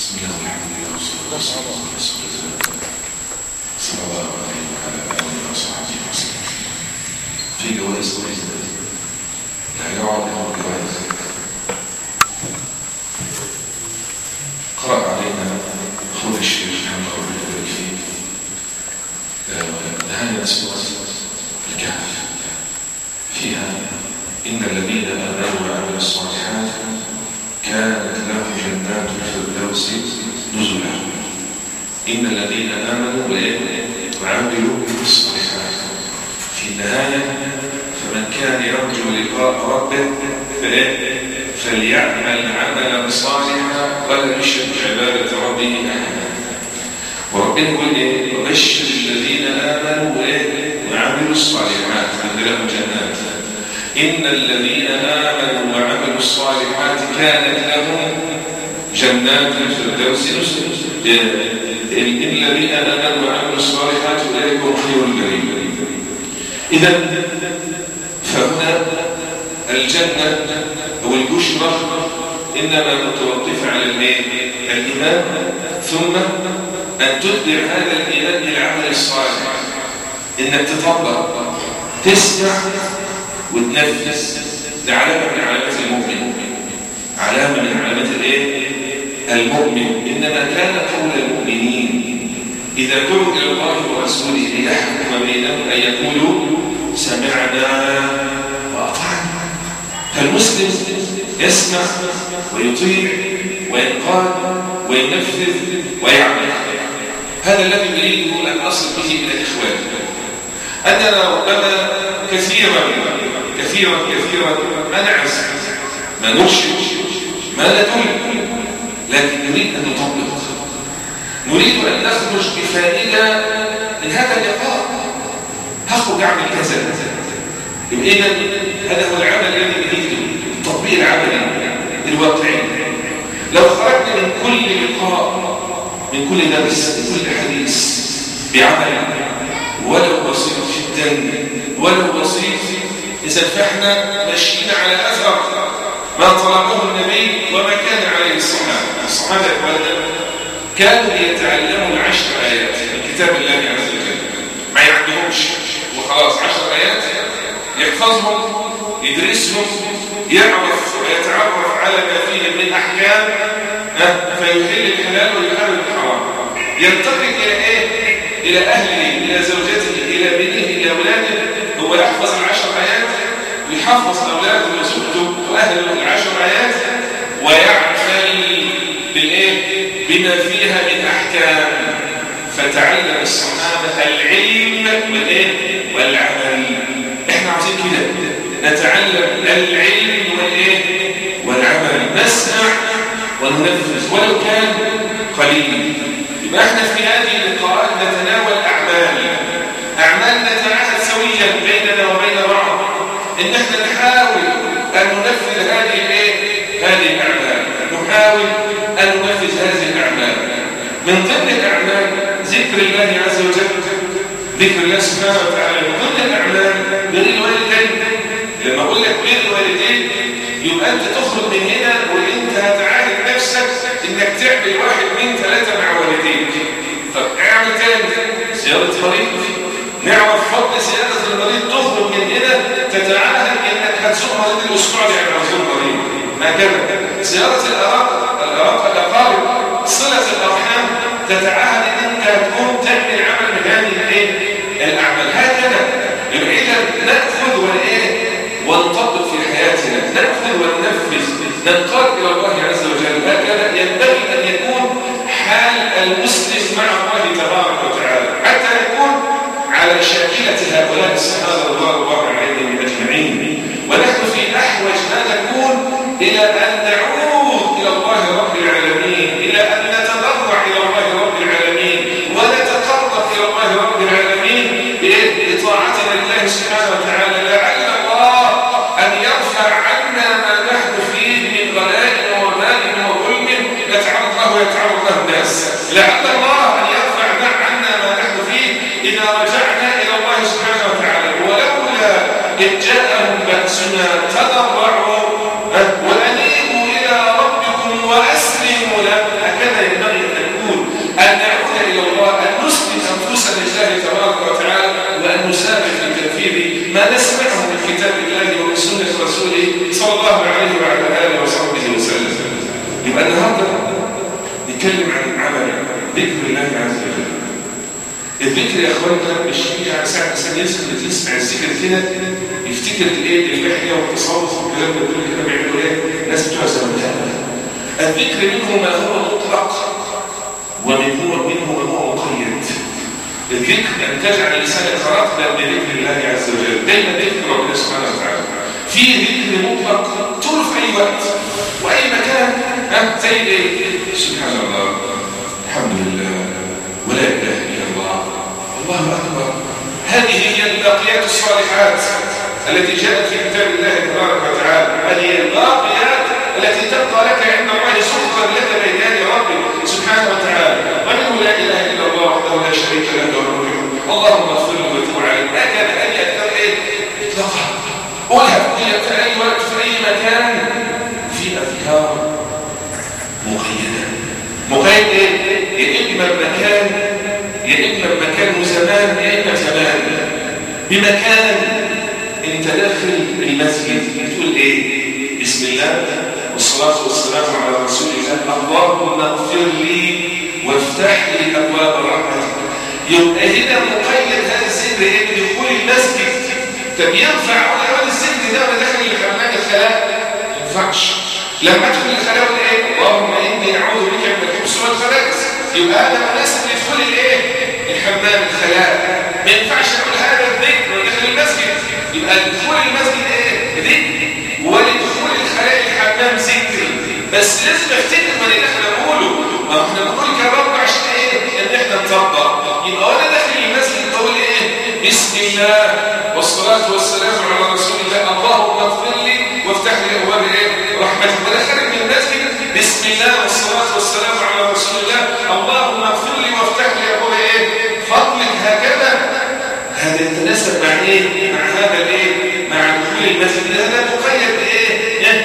بسم الله والحمد لله والصلاة والسلام على رسول الله صلى الله عليه وعلى آله وصحبه وسلم في جوائز كويس يعني يقعد يقول جوائز قرأ علينا أخونا الشيخ محمد ربي يبارك فيه هذه سورة الكهف فيها إن الذين آمنوا وعملوا الصالحات كانت لهم جنات الفردوس نزلا إن الذين آمنوا وعملوا الصالحات في النهاية فمن كان يرجو لقاء ربه فليعمل عملا صالحا ولا يشرك عبادة ربه أحدا وربنا يقول ايه وبشر الذين آمنوا وعملوا الصالحات أن لهم جنات إن الذين آمنوا وعملوا الصالحات كانت لهم جنات الفردوس إن الذين آمنوا وعملوا الصالحات أولئك هم خير البرية إذا فهنا الجنة أو البشرى إنما متوقفة على الإيمان ثم أن تتبع هذا الإيمان بالعمل الصالح إنك تطبق تسمع وتنفذ ده علامة من علامات المؤمن علامة من علامات الايه المؤمن إنما كان قول المؤمنين إذا دعوا إلى الله ورسوله ليحكم بينهم أن يقولوا سمعنا وأطعنا فالمسلم يسمع ويطيع وينقاد وينفذ ويعمل هذا الذي يريده أن أصل به إلى الإخوان أننا ربما كثيرا كثيرا كثيرا ما نعز ما نرشد ما ندل لكن نريد أن نطبق نريد أن نخرج بفائدة من هذا اللقاء هخرج أعمل كذا إذا هذا هو العمل الذي نريده التطبيق العملي الواقعي لو خرجنا من كل لقاء من كل درس من كل حديث بعمل ولو بسيط جدا ولو بسيط إذا فإحنا ماشيين على أثر ما طلبه النبي وما كان عليه الصحابة الصحابة كانوا يتعلموا العشر آيات من كتاب الله عز وجل ما يعدهمش وخلاص عشر آيات يحفظهم يدرسهم يعرف ويتعرف على ما فيه من أحكام فيحل الحلال ويحرم الحرام ينتقل إلى إيه؟ إلى أهله إلى زوجته إلى بنيه إلى أولاده هو يحفظ العشر آيات ويحفظ أولاده وزوجته وأهله العشر آيات ويعمل بالإيه؟ بما فيها من أحكام فتعلم الصحابة العلم والإيه؟ والعمل إحنا عايزين كده نتعلم العلم والإيه؟ والعمل نسمع وننفذ ولو كان قليل يبقى احنا في هذه اللقاءات نتناول أعمال أعمال نتعاهد سويا بيننا وبين بعض إن احنا نحاول أن ننفذ هذه الايه؟ هذه الأعمال نحاول أن ننفذ هذه الأعمال من ضمن الأعمال ذكر الله عز وجل ذكر الله سبحانه وتعالى من ضمن الأعمال بر الوالدين لما أقول لك بر الوالدين يبقى أنت تخرج من هنا وأنت هتعاهد نفسك إنك تعمل واحد من ثلاثة مع والديك طب اعمل تاني زيارة مريض نعرف فضل زيارة المريض تخرج من هنا تتعاهد إنك هتزور مريض الأسبوع اللي يعني هتزور مريض هكذا زيارة الأراق الأراق الأقارب صلة الأرحام تتعاهد إنك هتكون تعمل عمل من هذه الإيه؟ الأعمال هكذا يبقى إذا نأخذ والإيه؟ ونطبق في حياتنا نأخذ وننفذ ننقاد إلى الله عز وجل هكذا ينبغي أن يكون حال المسلم مع الله تبارك وتعالى حتى يكون على شاكلة هؤلاء الصحابة رضوان الله عليهم أجمعين ونحن في أحوج ما نكون إلى أن نعود إلى الله رب العالمين إلى أن نتضرع إلى الله رب العالمين ونتقرب إلى الله رب العالمين بطاعتنا لله سبحانه وتعالى لعل الله أن يرفع عنا ما نحن فيه من غلاء ومال وظلم يتعرض له ويتعرض له الناس لعل الله أن يرفع عنا ما نحن فيه إذا رجعنا إلى الله سبحانه وتعالى ولولا إذ جاءهم بأسنا تضرعوا وأنيبوا إلى ربكم وأسلموا له هكذا يبقى النهارده نتكلم عن عمل ذكر الله عز وجل الذكر يا اخواننا مش يعني ساعه الانسان يسمع يسمع الذكر كده يفتكر الايه اللحيه والتصوف والكلام ده كله كده بيعملوا ايه ناس بتوع زمان الذكر منه ما هو مطلق ومنه منه ما هو مقيد الذكر ان تجعل لسانك رطبا بذكر الله عز وجل دايما ذكر ربنا سبحانه وتعالى في ذكر مطلق تقول في اي وقت واي مكان ها زي ايه سبحان الله الحمد لله ولا اله الا الله الله اكبر هذه هي الباقيات الصالحات التي جاءت في كتاب الله تبارك وتعالى هذه الباقيات التي تبقى لك عند الله سخطا لك بين يدي ربك سبحانه وتعالى ومنه لا اله الا الله وحده لا شريك له له الملك اللهم اغفر له وتب عليه هكذا ان يكتب ايه اطلاقا قولها في اي وقت في اي مكان في اذكار مقيده مقيد ايه يا اما بمكان يا اما بمكان وزمان يا اما زمان بمكان انت داخل المسجد بتقول ايه بسم الله والصلاة والسلام على رسول الله اللهم اغفر لي وافتح لي أبواب رحمتك يبقى هنا مقيد هذا الذكر ايه بدخول المسجد طب ينفع ولا اول الذكر ده وانا داخل الحمام الخلاء ما ينفعش لما ادخل الخلاء اقول ايه اللهم اني اعوذ بك من الخبث والخبائث يبقى هذا مناسب لدخول الايه الحمام الخلاء ما ينفعش اقول هذا الذكر وانا داخل المسجد يبقى دخول المسجد ايه ذكر ولدخول الخلاء الحمام ذكر بس لازم افتكر ما اللي احنا بنقوله ما احنا بنقول كرامه عشان ايه ان احنا نطبق يبقى وانا داخل المسجد بقول ايه بسم الله والصلاه والسلام على رسول الله اللهم اغفر لي وافتح لي ابواب ايه رحمتك وانا خارج من المسجد بسم الله والصلاه والسلام على رسول الله اللهم اغفر لي وافتح لي ابواب ايه فضلك هكذا هذا يتناسب مع ايه مع هذا الايه مع دخول المسجد هذا مقيد بايه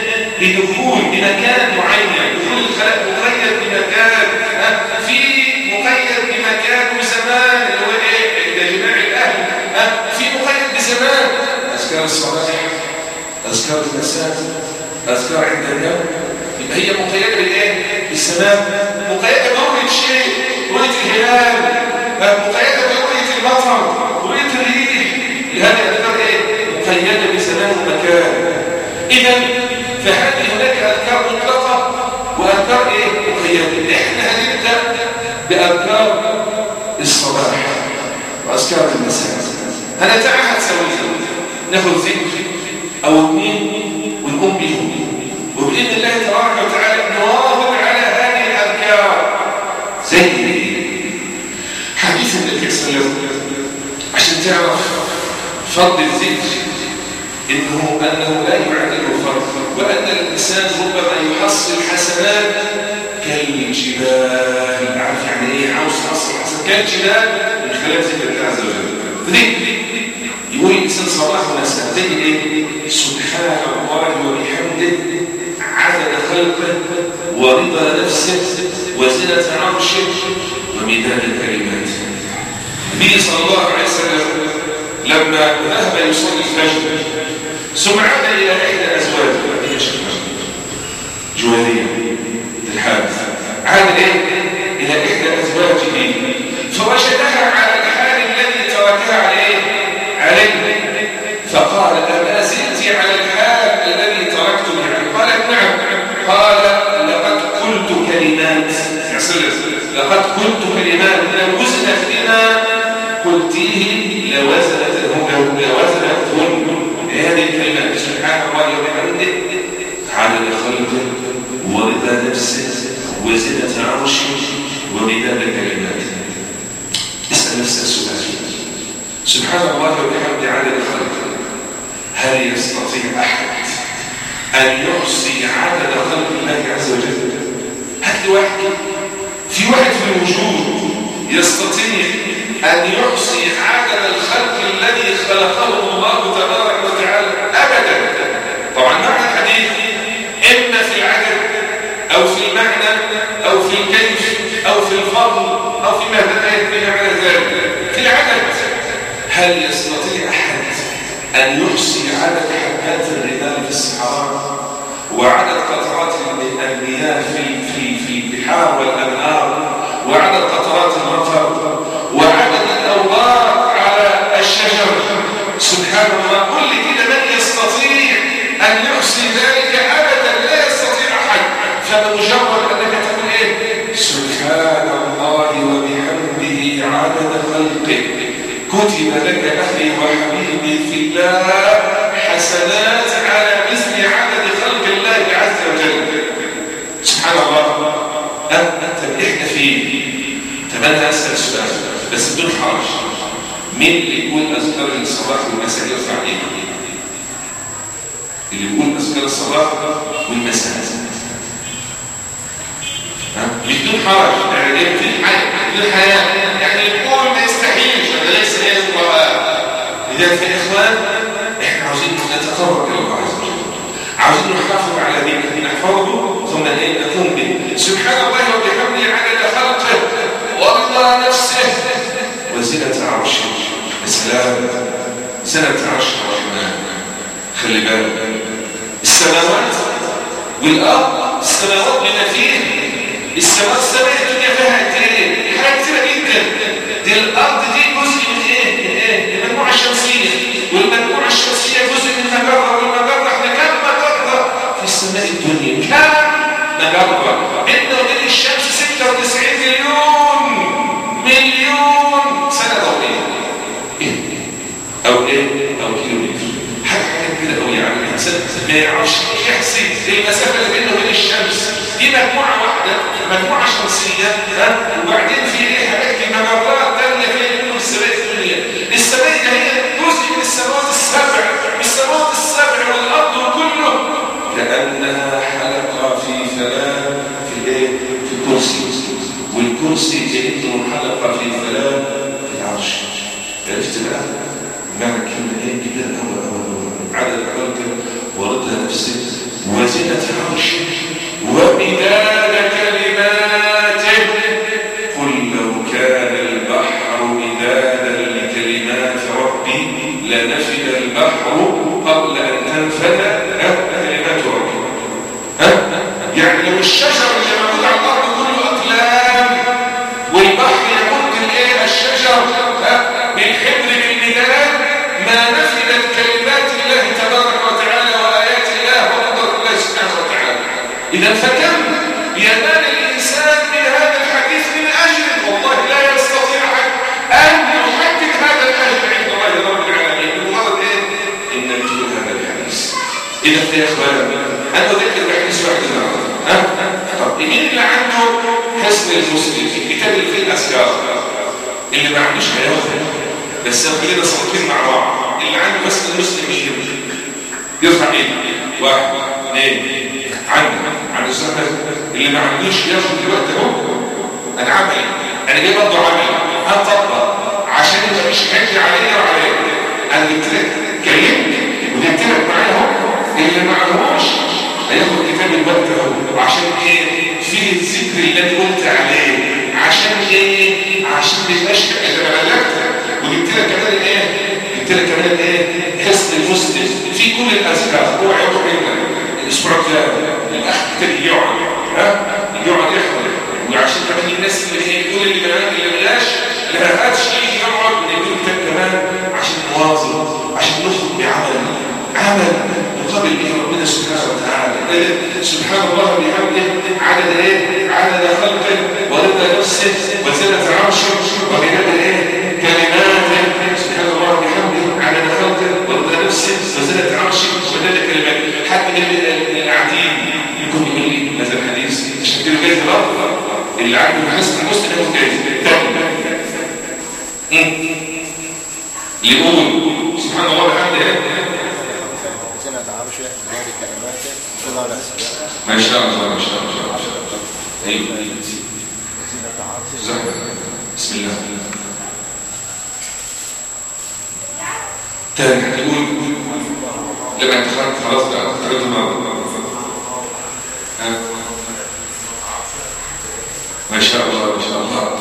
بدخول بمكان معين دخول الخلاء مقيد بمكان في مقيد بمكان وزمان اللي هو ايه عند جماع الاهل في مقيد بزمان اذكار الصباح اذكار المساء اذكار عند النوم يبقى هي مقيده بالايه بالزمان مقيده برؤيه شيء رؤيه الهلال مقيده برؤيه المطر رؤيه الريح هذه اذكار ايه مقيده بزمان ومكان اذا فهذه هناك اذكار مطلقه واذكار ايه مقيده احنا هنبدا باذكار الصباح واذكار المساء هنتعهد سويا ناخذ ذكر او اثنين ونقوم بهم وباذن الله تبارك وتعالى نواظب على هذه الاذكار زي حديث النبي صلى الله عليه وسلم عشان تعرف فضل الذكر انه انه لا يعادل الفرق وان الانسان ربما يحصل حسنات كالجبال عارف يعني ايه عاوز تحصل حسنات كالجبال من خلال ذكر الله عز وجل ذكر يقول الانسان صباح ومساء زي ايه سبحان الله وبحمده عدد خلقه ورضا نفسه وزنة عرشه ومداد كلماته النبي صلى الله عليه وسلم لما ذهب يصلي الفجر ثم عاد الى احدى ازواجه هي شيخه جويريه الحارث عاد ايه الى احدى ازواجه فوجدها على الحال الذي تركها عليه عليه فقال اما زلت على الحال الذي تركتني عليه قالت نعم قال لقد قلت كلمات يا سلام لقد قلت كلمات لو وزنت بما قلتيه لوزنتهن لوزنتهن هذه الكلمات سبحان الله وبحمده عدد خلقه ورضا نفسه وزنة عرشه ومداد كلماته اسأل نفسك السؤال سبحان الله وبحمده عدد خلقه هل يستطيع أحد أن يحصي عدد خلق الله عز وجل هات لي واحد في واحد في الوجود يستطيع أن يحصي عدد الخلق الذي خلقه الله تبارك وتعالى أبدا طبعا معنى الحديث إما في العدد أو في المعنى أو في الكيف أو في الفضل أو فيما تنتهي على ذلك في العدد هل يستطيع أحد أن يحصي عدد حبات الرمال في الصحراء وعدد قطرات المياه في انك تقول ايه سبحان الله وبحمده عدد خلقه كتب لك اخي وحبيبي في الله حسنات على مثل عدد خلق الله عز وجل سبحان الله انت احنا فين طب انا اسال سؤال بس بدون حرج مين اللي يقول اذكار الصباح والمساء يرفع ايده اللي بيقول اذكار الصباح والمساء بدون حرج يعني في حياه بدون حياه يعني يقول ما يستحيلش هذا ليس يزن لذلك يا اخوان احنا عاوزين نتقرب الى الله عز وجل عاوزين نحافظ على دينه نحفظه ثم نقوم به سبحان الله وبحمده عدد خلقه ورضا نفسه وزنة عرشه السلام زنة عرش الرحمن خلي بالك السماوات والارض السماوات بما فيه السماوات السماء الدنيا فيها قد ايه حاجه كتيره جدا دي الارض دي جزء من ايه من ايه المجموعه الشمسيه والمجموعه الشمسيه جزء من مجره والمجره احنا كام مجره في السماء الدنيا كام مجره بيننا وبين الشمس 96 مليون مليون سنه ضوئيه ايه او ايه او كيلو متر حاجه حاجه كبيره قوي يعني الانسان ما يعرفش يحسب المسافه اللي بينه وبين الشمس دي مجموعه واحده مجموعه شمسيه ها وبعدين في ايه حاجات في مجرات ثانيه في منهم السماء الدنيا السماء دي هي جزء من السماوات السبع السماوات السبع والارض كله كانها حلقه في فلان في ايه في الكرسي والكرسي كانه حلقه في فلان في العرش عرفت بقى معنى كلمه ايه كده هو هو عدد خلقه ورضا نفسه وزنة عرشه ومداد كلماته قل لو كان البحر مدادا لكلمات ربي لنفد البحر قبل ان تنفد كلمات ربي ها؟ يعني لو الشجر اللي موجود على الارض كله اقلام والبحر يمد الايه الشجر بالحبر بالمداد ما نفدت كلمات الله تبارك وتعالى وايات الله وقدره الله سبحانه وتعالى اذا فكم ينال الانسان من هذا الحديث من اجل والله لا يستطيع احد ان يحدد هذا الاجر عند الله رب العالمين بمجرد ايه ان نقول هذا الحديث اذا يا اخوان انا اذكر بحديث واحد النهارده ها طب مين اللي عنده حسن المسلم الكتاب اللي فيه الاذكار اللي ما عندوش هياخد بس خلينا صادقين مع بعض اللي عنده حسن المسلم مين يرفع ايده واحد اثنين عندك عند السنة اللي ما عندوش ياخد دلوقتي اهو انا عملي انا جاي برضه عملي هنطبق عشان ما فيش حاجه عليا وعليك انا جبت لك كلمت وجبت لك معايا اهو اللي ما عندهوش هياخد كتاب الوقت اهو وعشان ايه فيه الذكر اللي انا قلت عليه عشان ايه عشان ما يبقاش انا بلغتك وجبت لك كمان ايه جبت لك كمان ايه حسن المسلم في كل الاذكار اوعى يروح منك الاسبوع الجاي الاخ التاني يقعد ها يقعد يحضر وعشان كمان الناس اللي هي كل اللي ما اللي بلاش اللي ما هاتش يجي يقعد ونجيب كتاب كمان عشان نواظب عشان نخرج بعمل عمل مقابل به ربنا سبحانه وتعالى سبحان الله بحمده عدد ايه عدد خلقه ورضا نفسه وزنة عرشه وبهذا ايه كلماته سبحان الله بحمده عدد خلقه ورضا نفسه وزنة عرشه وبهذا كلماته حتى من القاعدين يكون يقول لي هذا الحديث عشان كده جايز الارض اللي عنده حسن المسلم ياخد جايز اللي يقول سبحان الله بحمده ما شاء الله ما شاء الله ايوه بسم الله تاني هتقول لما انت خلاص بقى قريت النهارده ما شاء الله ما شاء الله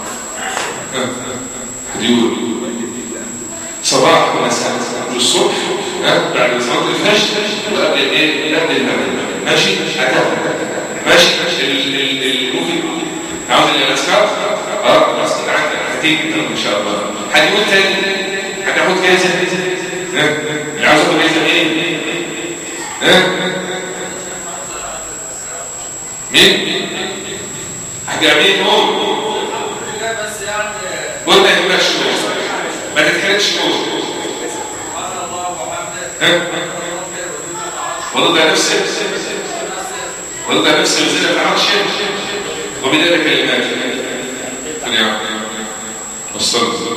هتقول صباح ومساء والصبح بعد صلاه الفجر وقبل ايه قبل المغرب ماشي هتاخد ماشي ممكن عاوز الاذكار اه خلاص عندك هتيجي ان شاء الله هتقول تاني هتاخد جايزه اللي عاوز ياخد جايزه ايه ها مين حاجة قول قول ما يهمكش ما تتحركش قول وضع نفسه وضع نفسه منزلة العرش وبذلك كلمات يا وصلت